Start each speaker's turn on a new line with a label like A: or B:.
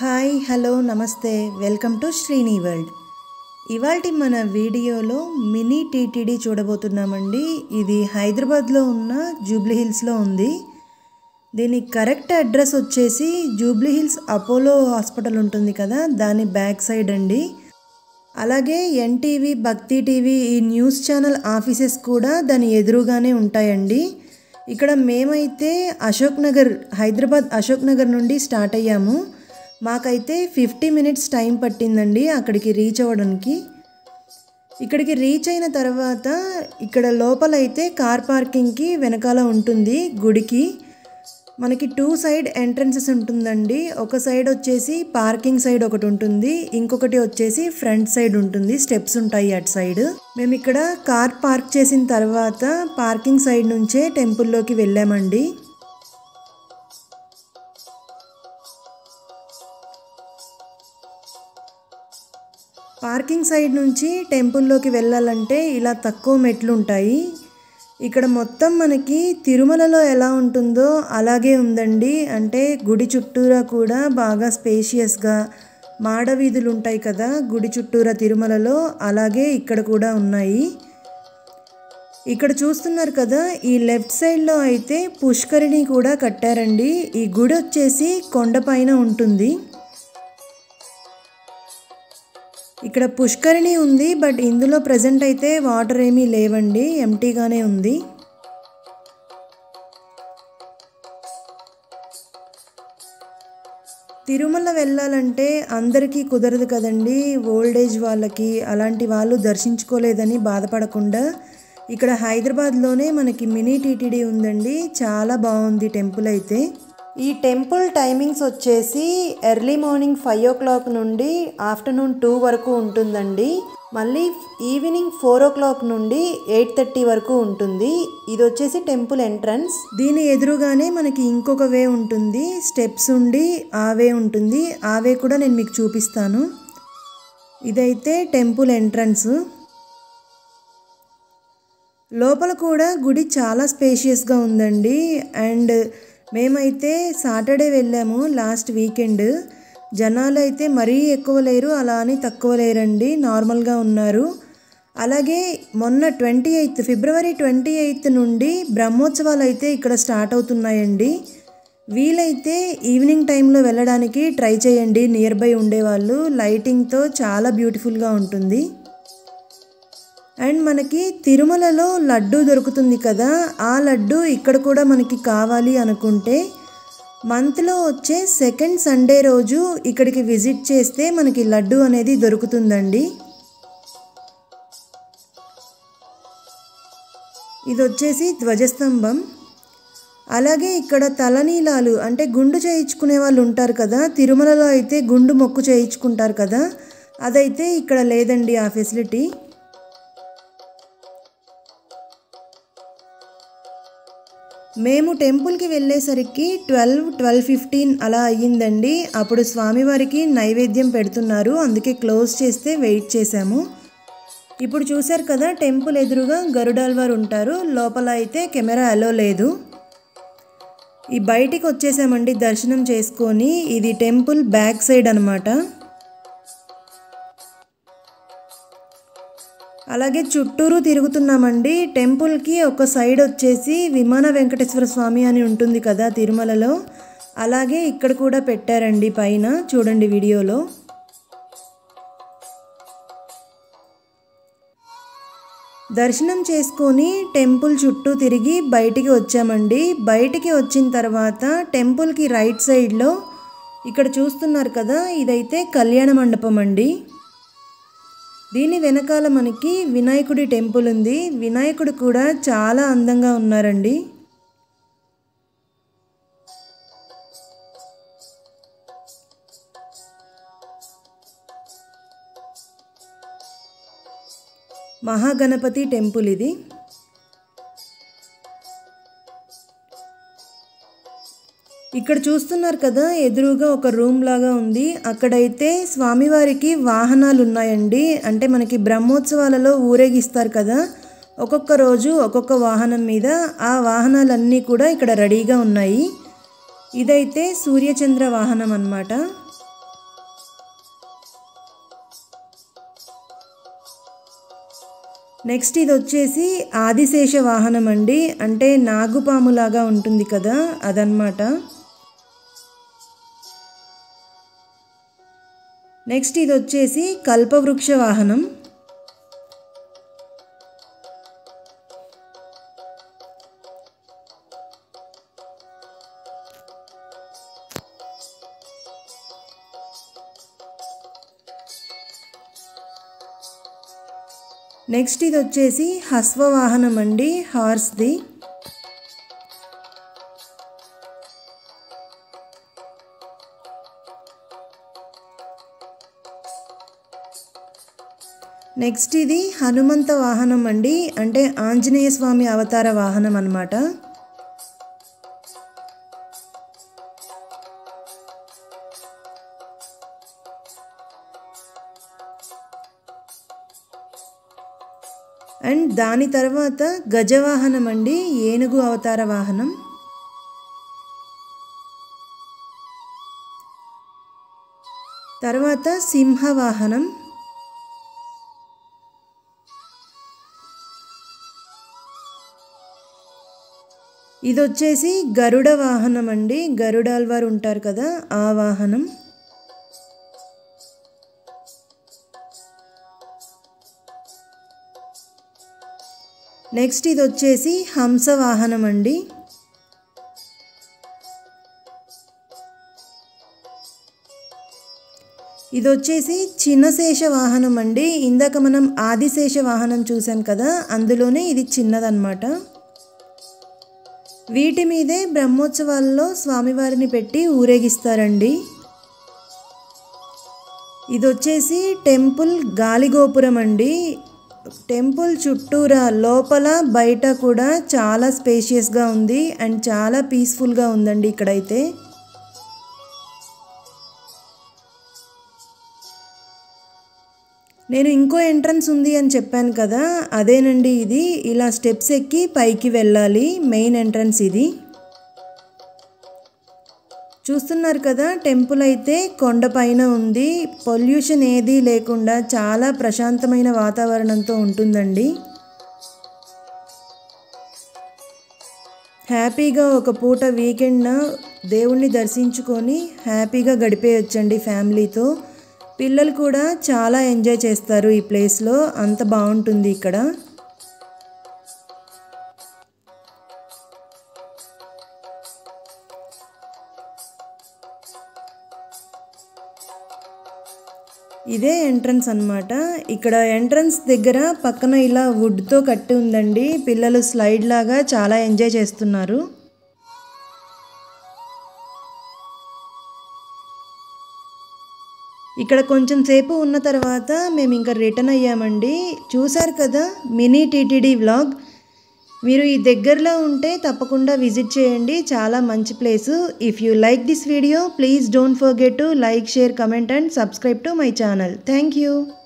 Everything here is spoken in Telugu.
A: హాయ్ హలో నమస్తే వెల్కమ్ టు శ్రీని వరల్డ్ ఇవాళ మన వీడియోలో మినీ టీటీడీ చూడబోతున్నామండి ఇది హైదరాబాద్లో ఉన్న జూబ్లీ హిల్స్లో ఉంది దీని కరెక్ట్ అడ్రస్ వచ్చేసి జూబ్లీ హిల్స్ అపోలో హాస్పిటల్ ఉంటుంది కదా దాని బ్యాక్ సైడ్ అండి అలాగే ఎన్టీవీ భక్తి టీవీ ఈ న్యూస్ ఛానల్ ఆఫీసెస్ కూడా దాని ఎదురుగానే ఉంటాయండి ఇక్కడ మేమైతే అశోక్ నగర్ హైదరాబాద్ అశోక్ నగర్ నుండి స్టార్ట్ అయ్యాము మాకైతే ఫిఫ్టీ మినిట్స్ టైం పట్టిందండి అక్కడికి రీచ్ అవ్వడానికి ఇక్కడికి రీచ్ అయిన తర్వాత ఇక్కడ లోపలైతే కార్ పార్కింగ్కి వెనకాల ఉంటుంది గుడికి మనకి టూ సైడ్ ఎంట్రన్సెస్ ఉంటుందండి ఒక సైడ్ వచ్చేసి పార్కింగ్ సైడ్ ఒకటి ఉంటుంది ఇంకొకటి వచ్చేసి ఫ్రంట్ సైడ్ ఉంటుంది స్టెప్స్ ఉంటాయి అటు సైడ్ మేము ఇక్కడ కార్ పార్క్ చేసిన తర్వాత పార్కింగ్ సైడ్ నుంచే టెంపుల్లోకి వెళ్ళామండి పార్కింగ్ సైడ్ నుంచి టెంపుల్లోకి వెళ్ళాలంటే ఇలా తక్కువ మెట్లు ఉంటాయి ఇక్కడ మొత్తం మనకి తిరుమలలో ఎలా ఉంటుందో అలాగే ఉందండి అంటే గుడి చుట్టూరా కూడా బాగా స్పేషియస్గా మాడవీధులు ఉంటాయి కదా గుడి చుట్టూరా తిరుమలలో అలాగే ఇక్కడ కూడా ఉన్నాయి ఇక్కడ చూస్తున్నారు కదా ఈ లెఫ్ట్ సైడ్లో అయితే పుష్కరిణి కూడా కట్టారండి ఈ గుడి వచ్చేసి కొండపైన ఉంటుంది ఇక్కడ పుష్కరిణి ఉంది బట్ ఇందులో ప్రజెంట్ అయితే వాటర్ ఏమీ లేవండి ఎంటీగానే ఉంది తిరుమల వెళ్ళాలంటే అందరికీ కుదరదు కదండి ఓల్డ్ ఏజ్ వాళ్ళకి అలాంటి వాళ్ళు దర్శించుకోలేదని బాధపడకుండా ఇక్కడ హైదరాబాద్లోనే మనకి మినీ టీటీడీ ఉందండి చాలా బాగుంది టెంపుల్ అయితే ఈ టెంపుల్ టైమింగ్స్ వచ్చేసి early morning five o'clock నుండి ఆఫ్టర్నూన్ టూ వరకు ఉంటుందండి మళ్ళీ ఈవినింగ్ ఫోర్ ఓ క్లాక్ నుండి ఎయిట్ థర్టీ వరకు ఉంటుంది ఇది వచ్చేసి టెంపుల్ ఎంట్రన్స్ దీని ఎదురుగానే మనకి ఇంకొక వే ఉంటుంది స్టెప్స్ ఉండి ఆ వే ఉంటుంది ఆ వే కూడా నేను మీకు చూపిస్తాను ఇదైతే టెంపుల్ ఎంట్రన్స్ లోపల కూడా గుడి చాలా స్పేషియస్గా ఉందండి అండ్ మేమైతే సాటర్డే వెళ్ళాము లాస్ట్ వీకెండ్ జనాలు అయితే మరీ ఎక్కువ లేరు అలా అని తక్కువ లేరండి నార్మల్గా ఉన్నారు అలాగే మొన్న twenty eighth February twenty eighth నుండి బ్రహ్మోత్సవాలు అయితే ఇక్కడ స్టార్ట్ అవుతున్నాయండి వీలైతే ఈవినింగ్ టైంలో వెళ్ళడానికి ట్రై చేయండి నియర్ బై ఉండేవాళ్ళు లైటింగ్తో చాలా బ్యూటిఫుల్గా ఉంటుంది అండ్ మనకి తిరుమలలో లడ్డు దొరుకుతుంది కదా ఆ లడ్డు ఇక్కడ కూడా మనకి కావాలి అనుకుంటే మంత్లో వచ్చే సెకండ్ సండే రోజు ఇక్కడికి విజిట్ చేస్తే మనకి లడ్డు అనేది దొరుకుతుందండి ఇది వచ్చేసి ధ్వజస్తంభం అలాగే ఇక్కడ తలనీలాలు అంటే గుండు చేయించుకునే వాళ్ళు ఉంటారు కదా తిరుమలలో అయితే గుండు మొక్కు చేయించుకుంటారు కదా అదైతే ఇక్కడ లేదండి ఆ ఫెసిలిటీ మేము టెంపుల్కి వెళ్ళేసరికి ట్వెల్వ్ ట్వెల్వ్ ఫిఫ్టీన్ అలా అయ్యిందండి అప్పుడు స్వామివారికి నైవేద్యం పెడుతున్నారు అందుకే క్లోజ్ చేస్తే వెయిట్ చేశాము ఇప్పుడు చూశారు కదా టెంపుల్ ఎదురుగా గరుడాల్వారు ఉంటారు లోపల అయితే కెమెరా అలో లేదు ఈ బయటికి వచ్చేసామండి దర్శనం చేసుకొని ఇది టెంపుల్ బ్యాక్ సైడ్ అనమాట అలాగే చుట్టూరు తిరుగుతున్నామండి టెంపుల్కి ఒక సైడ్ వచ్చేసి విమాన వెంకటేశ్వర స్వామి అని ఉంటుంది కదా తిరుమలలో అలాగే ఇక్కడ కూడా పెట్టారండి పైన చూడండి వీడియోలో దర్శనం చేసుకొని టెంపుల్ చుట్టూ తిరిగి బయటికి వచ్చామండి బయటికి వచ్చిన తర్వాత టెంపుల్కి రైట్ సైడ్లో ఇక్కడ చూస్తున్నారు కదా ఇదైతే కళ్యాణ మండపం అండి దీని వెనకాల మనకి వినాయకుడి టెంపుల్ ఉంది వినాయకుడు కూడా చాలా అందంగా ఉన్నారండి మహాగణపతి టెంపుల్ ఇది ఇక్కడ చూస్తున్నారు కదా ఎదురుగా ఒక రూమ్ లాగా ఉంది అక్కడైతే స్వామివారికి వాహనాలు ఉన్నాయండి అంటే మనకి బ్రహ్మోత్సవాలలో ఊరేగిస్తారు కదా ఒక్కొక్క రోజు ఒక్కొక్క వాహనం మీద ఆ వాహనాలన్నీ కూడా ఇక్కడ రెడీగా ఉన్నాయి ఇదైతే సూర్యచంద్ర వాహనం అన్నమాట నెక్స్ట్ ఇది వచ్చేసి ఆదిశేష వాహనం అండి అంటే నాగుపాములాగా ఉంటుంది కదా అదనమాట నెక్స్ట్ ఇది వచ్చేసి కల్పవృక్ష వాహనం నెక్స్ట్ ఇది వచ్చేసి హస్వ వాహనం అండి హార్స్ది నెక్స్ట్ ఇది హనుమంత వాహనం అండి అంటే ఆంజనేయ స్వామి అవతార వాహనం అన్నమాట అండ్ దాని తర్వాత గజవాహనం అండి ఏనుగు అవతార వాహనం తర్వాత సింహ వాహనం ఇది వచ్చేసి గరుడ వాహనం అండి గరుడాల్వారు ఉంటారు కదా ఆ వాహనం నెక్స్ట్ ఇది వచ్చేసి హంస వాహనం అండి ఇది వచ్చేసి చిన్నశేష వాహనం అండి ఇందాక మనం ఆదిశేష వాహనం చూసాం కదా అందులోనే ఇది చిన్నదన్నమాట వీటి మీదే బ్రహ్మోత్సవాల్లో స్వామివారిని పెట్టి ఊరేగిస్తారండి ఇది వచ్చేసి టెంపుల్ గాలిగోపురం అండి టెంపుల్ చుట్టూరా లోపల బయట కూడా చాలా స్పేషియస్గా ఉంది అండ్ చాలా పీస్ఫుల్గా ఉందండి ఇక్కడైతే నేను ఇంకో ఎంట్రన్స్ ఉంది అని చెప్పాను కదా అదేనండి ఇది ఇలా స్టెప్స్ ఎక్కి పైకి వెళ్ళాలి మెయిన్ ఎంట్రన్స్ ఇది చూస్తున్నారు కదా టెంపుల్ అయితే కొండపైన ఉంది పొల్యూషన్ ఏదీ లేకుండా చాలా ప్రశాంతమైన వాతావరణంతో ఉంటుందండి హ్యాపీగా ఒక పూట వీకెండ్న దేవుణ్ణి దర్శించుకొని హ్యాపీగా గడిపేయొచ్చండి ఫ్యామిలీతో పిల్లలు కూడా చాలా ఎంజాయ్ చేస్తారు ఈ ప్లేస్లో అంత బాగుంటుంది ఇక్కడ ఇదే ఎంట్రన్స్ అన్నమాట ఇక్కడ ఎంట్రన్స్ దగ్గర పక్కన ఇలా వుడ్తో కట్టి ఉందండి పిల్లలు స్లైడ్ లాగా చాలా ఎంజాయ్ చేస్తున్నారు ఇక్కడ కొంచెం సేపు ఉన్న తర్వాత మేము ఇంకా రిటర్న్ అయ్యామండి చూసారు కదా మినీ టీటీడీ వ్లాగ్ మీరు ఈ దగ్గరలో ఉంటే తప్పకుండా విజిట్ చేయండి చాలా మంచి place if you like this video please don't forget to like share comment and subscribe to my channel thank you